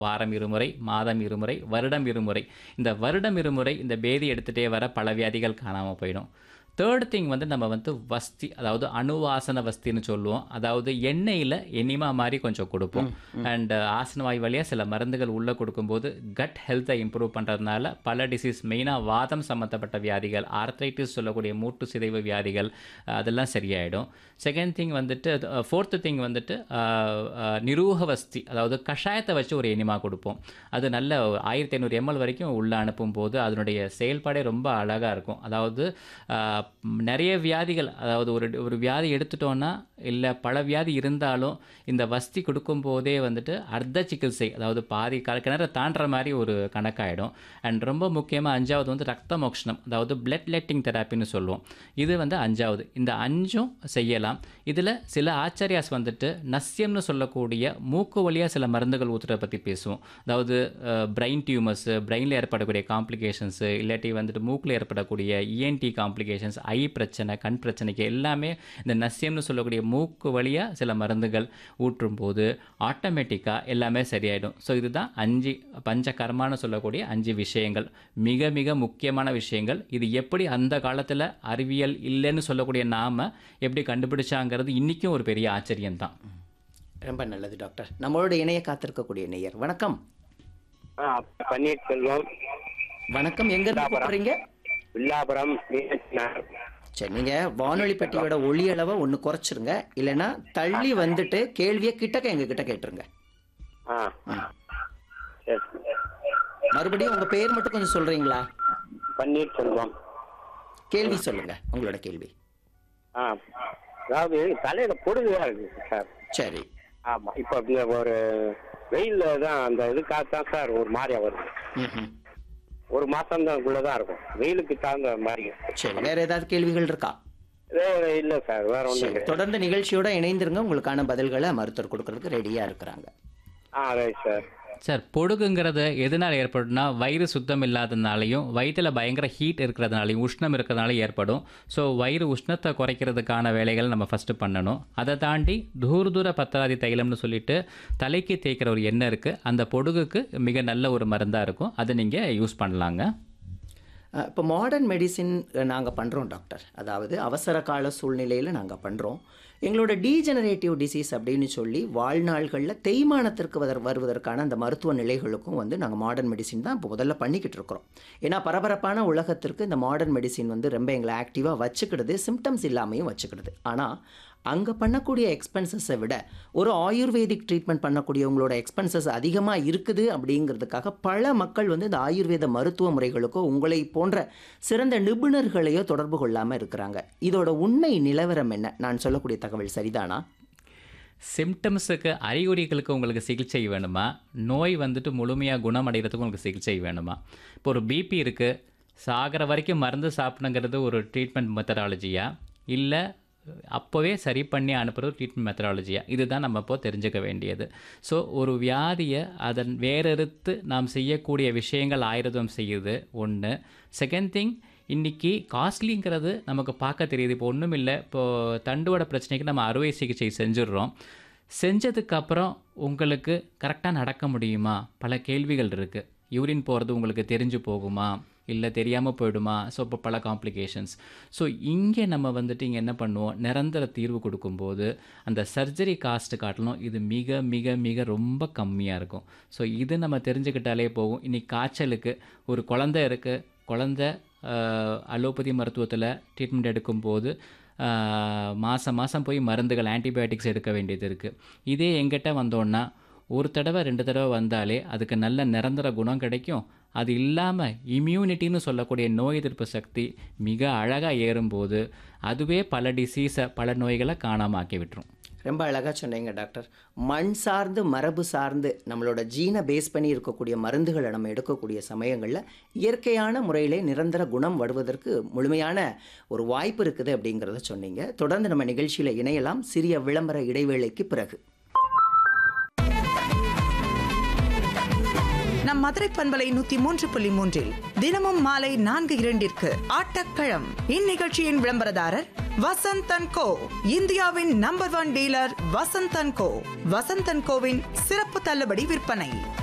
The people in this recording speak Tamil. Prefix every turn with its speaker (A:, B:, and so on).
A: வாரம் இருமுறை மாதம் இருமுறை வருடம் இருமுறை இந்த வருடம் இருமுறை இந்த பேதி எடுத்துகிட்டே வர பல வியாதிகள் காணாமல் போயிடும் தேர்ட் திங் வந்து நம்ம வந்து வஸ்தி அதாவது அணுவாசன வஸ்தின்னு சொல்லுவோம் அதாவது எண்ணெயில் எனிமா மாதிரி கொஞ்சம் கொடுப்போம் அண்ட் ஆசன வாய் வழியாக சில மருந்துகள் உள்ளே கொடுக்கும்போது கட் ஹெல்த்தை இம்ப்ரூவ் பண்ணுறதுனால பல டிசீஸ் மெயினாக வாதம் சம்மந்தப்பட்ட வியாதிகள் ஆர்த்ரைட்டிஸ் சொல்லக்கூடிய மூட்டு சிதைவு வியாதிகள் அஹ், அதெல்லாம் சரியாயிடும் செகண்ட் திங் வந்துட்டு ஃபோர்த்து திங் வந்துட்டு அஹ், அஹ், நிரூக வஸ்தி அதாவது கஷாயத்தை வச்சு ஒரு எனிமா கொடுப்போம் அது நல்ல ஆயிரத்தி ஐநூறு எம்எல் வரைக்கும் உள்ளே அனுப்பும் போது அதனுடைய செயல்பாடே ரொம்ப அழகாக இருக்கும் அதாவது ஆஹ், நிறைய வியாதிகள் அதாவது ஒரு ஒரு வியாதி எடுத்துட்டோன்னா இல்லை பல வியாதி இருந்தாலும் இந்த வஸ்தி கொடுக்கும்போதே வந்துட்டு அர்த்த சிகிச்சை அதாவது பாதி க கிணற தாண்டுற மாதிரி ஒரு கணக்காயிடும் அண்ட் ரொம்ப முக்கியமாக அஞ்சாவது வந்து ரத்த மோக்ஷனம் அதாவது பிளட் லெட்டிங் தெராப்பின்னு சொல்லுவோம் இது வந்து அஞ்சாவது இந்த அஞ்சும் செய்யலாம் இதில் சில ஆச்சாரியாஸ் வந்துட்டு நஸ்யம்னு சொல்லக்கூடிய மூக்கு வழியாக சில மருந்துகள் ஊற்றுறத பற்றி பேசுவோம் அதாவது பிரெயின் டியூமர்ஸு பிரெயினில் ஏற்படக்கூடிய காம்ப்ளிகேஷன்ஸு இல்லாட்டி வந்துட்டு மூக்கில் ஏற்படக்கூடிய இஎன்டி காம்ப்ளிகேஷன்ஸ் ஐ பிரச்சனை கண் பிரச்சனைக்கு எல்லாமே இந்த நஸ்யம்னு சொல்லக்கூடிய மூக்கு வழியாக சில மருந்துகள் ஊற்றும் போது ஆட்டோமேட்டிக்காக எல்லாமே சரியாயிடும் ஸோ இதுதான் அஞ்சு பஞ்ச கர்மான்னு சொல்லக்கூடிய அஞ்சு விஷயங்கள் மிக மிக முக்கியமான விஷயங்கள் இது எப்படி அந்த காலத்தில் அறிவியல் இல்லைன்னு சொல்லக்கூடிய நாம எப்படி கண்டுபிடிச்சாங்கிறது இன்றைக்கும் ஒரு பெரிய ஆச்சரியம்தான்
B: ரொம்ப நல்லது டாக்டர் நம்மளோட இணைய காத்திருக்கக்கூடிய நேயர் வணக்கம்
C: ஆ, பன்னீர்செல்வம்
B: வணக்கம் எங்க இருந்து கூப்பிடுறீங்க
C: வில்லாபுரம் மீனாட்சி நகர்.
B: சரி நீங்க வானொலி பெட்டியோட ஒளி அளவை ஒன்று குறைச்சிருங்க இல்லைன்னா தள்ளி வந்துட்டு கேள்வியை கிட்டக்க எங்க கிட்ட கேட்டுருங்க
C: ஆ
B: ம்.
C: சரி.
B: மறுபடியும் உங்க பேர் மட்டும் கொஞ்சம் சொல்றீங்களா
C: பன்னீர்செல்வம்
B: கேள்வி சொல்லுங்க உங்களோட கேள்வி
C: ஆ அதாவது தலையில பொடுகுதா இருக்கு சார்
B: சரி
C: ஆமா இப்போ இந்த ஒரு வெயில்ல தான் அந்த இதுக்காக தான் சார் ஒரு மாதிரியா வருது
B: ம்ஹும்.
C: ஒரு மாசம் தான் தான் இருக்கும் வெயிலுக்கு தகுந்த மாதிரி
B: சரி வேற ஏதாவது கேள்விகள் இருக்கா
C: வேற இல்ல சார் வேற ஒண்ணும்
B: சரி
C: கிடையாது
B: தொடர்ந்து நிகழ்ச்சியோட இணைந்திருங்க உங்களுக்கான பதில்களை மருத்துவர் கொடுக்கறதுக்கு ரெடியா இருக்கிறாங்க
C: ஆ ரைட் சார்
A: சார் பொடுகுங்கிறது எதனால் ஏற்படும்னா வயிறு சுத்தம் இல்லாததுனாலையும் வயிற்றில் பயங்கர ஹீட் இருக்கிறதுனாலையும் உஷ்ணம் இருக்கிறதுனால ஏற்படும் ஸோ வயிறு உஷ்ணத்தை குறைக்கிறதுக்கான வேலைகள் நம்ம ஃபஸ்ட்டு பண்ணணும் அதை தாண்டி தூர தூர பத்திராதி தைலம்னு சொல்லிட்டு தலைக்கு தேய்க்கிற ஒரு எண்ணெய் இருக்குது அந்த பொடுகுக்கு மிக நல்ல ஒரு மருந்தாக இருக்கும் அதை நீங்கள் யூஸ் பண்ணலாங்க
B: அஹ், இப்போ மாடர்ன் மெடிசின் நாங்கள் பண்ணுறோம் டாக்டர் அதாவது அவசர கால சூழ்நிலையில் நாங்கள் பண்ணுறோம் எங்களோட டீஜெனரேட்டிவ் டிசீஸ் அப்படின்னு சொல்லி வாழ்நாள்களில் தேய்மானத்திற்கு வதர் வருவதற்கான அந்த மருத்துவ நிலைகளுக்கும் வந்து நாங்கள் மாடர்ன் மெடிசின் தான் இப்போ முதல்ல பண்ணிக்கிட்டு இருக்கிறோம் ஏன்னா பரபரப்பான உலகத்திற்கு இந்த மாடர்ன் மெடிசின் வந்து ரொம்ப எங்களை ஆக்டிவாக வச்சுக்கிடுது சிம்டம்ஸ் இல்லாமையும் வச்சுக்கிடுது ஆனால் அங்கே பண்ணக்கூடிய எக்ஸ்பென்சஸை விட ஒரு ஆயுர்வேதிக் ட்ரீட்மெண்ட் பண்ணக்கூடியவங்களோட எக்ஸ்பென்சஸ் அதிகமாக இருக்குது அப்படிங்கிறதுக்காக பல மக்கள் வந்து இந்த ஆயுர்வேத மருத்துவ முறைகளுக்கோ உங்களை போன்ற சிறந்த நிபுணர்களையோ தொடர்பு கொள்ளாமல் இருக்கிறாங்க இதோட உண்மை நிலவரம் என்ன நான் சொல்லக்கூடிய தகவல் சரிதானா
A: சிம்டம்ஸுக்கு அறிகுறிகளுக்கு உங்களுக்கு சிகிச்சை வேணுமா நோய் வந்துட்டு முழுமையாக குணமடைகிறதுக்கு உங்களுக்கு சிகிச்சை வேணுமா இப்போ ஒரு பிபி இருக்குது சாகிற வரைக்கும் மருந்து சாப்பிடுங்கிறது ஒரு ட்ரீட்மெண்ட் மெத்தடாலஜியா இல்லை அப்போவே சரி பண்ணி அனுப்புறது ட்ரீட்மெண்ட் மெத்தடாலஜியா இதுதான் நம்ம இப்போ தெரிஞ்சுக்க வேண்டியது ஸோ ஒரு வியாதியை அதன் வேறறுத்து நாம் செய்யக்கூடிய விஷயங்கள் ஆயுர்வேதம் செய்யுது ஒன்று செகண்ட் திங் இன்றைக்கி காஸ்ட்லிங்கிறது நமக்கு பார்க்க தெரியுது இப்போ ஒன்றும் இல்லை இப்போது தண்டுவட பிரச்சனைக்கு நம்ம அறுவை சிகிச்சை செஞ்சிடுறோம் செஞ்சதுக்கப்புறம் உங்களுக்கு கரெக்டாக நடக்க முடியுமா பல கேள்விகள் இருக்குது யூரின் போகிறது உங்களுக்கு தெரிஞ்சு போகுமா இல்லை தெரியாமல் போயிடுமா ஸோ இப்போ பல காம்ப்ளிகேஷன்ஸ் ஸோ இங்கே நம்ம வந்துட்டு இங்கே என்ன பண்ணுவோம் நிரந்தர தீர்வு கொடுக்கும்போது அந்த சர்ஜரி காஸ்ட்டு காட்டிலும் இது மிக மிக மிக ரொம்ப கம்மியாக இருக்கும் ஸோ இது நம்ம தெரிஞ்சுக்கிட்டாலே போகும் இன்னைக்கு காய்ச்சலுக்கு ஒரு குழந்தை இருக்குது குழந்தை அலோபதி மருத்துவத்தில் ட்ரீட்மெண்ட் எடுக்கும்போது ஆஹ், மாதம் மாதம் போய் மருந்துகள் ஆன்டிபயோட்டிக்ஸ் எடுக்க வேண்டியது இருக்குது இதே எங்கிட்ட வந்தோன்னா ஒரு தடவை ரெண்டு தடவை வந்தாலே அதுக்கு நல்ல நிரந்தர குணம் கிடைக்கும் அது இல்லாமல் இம்யூனிட்டின்னு சொல்லக்கூடிய நோய் எதிர்ப்பு சக்தி மிக அழகாக ஏறும்போது அதுவே பல டிசீஸை பல நோய்களை காணாமல் ஆக்கி விட்டுரும்
B: ரொம்ப அழகாக சொன்னீங்க டாக்டர் மண் சார்ந்து மரபு சார்ந்து நம்மளோட ஜீனை பேஸ் பண்ணி இருக்கக்கூடிய மருந்துகளை நம்ம எடுக்கக்கூடிய சமயங்களில் இயற்கையான முறையிலே நிரந்தர குணம் வருவதற்கு முழுமையான ஒரு வாய்ப்பு இருக்குது அப்படிங்கிறத சொன்னீங்க தொடர்ந்து நம்ம நிகழ்ச்சியில் இணையலாம் சிறிய விளம்பர இடைவேளைக்கு பிறகு
D: நம் மதுரை பண்பலை நூத்தி மூன்று புள்ளி மூன்றில் தினமும் மாலை நான்கு இரண்டிற்கு ஆட்டக்களம் இந்நிகழ்ச்சியின் விளம்பரதாரர் வசந்தன் கோ இந்தியாவின் number one dealer Vasanthan co Vasanthan கோவின் சிறப்பு தள்ளுபடி விற்பனை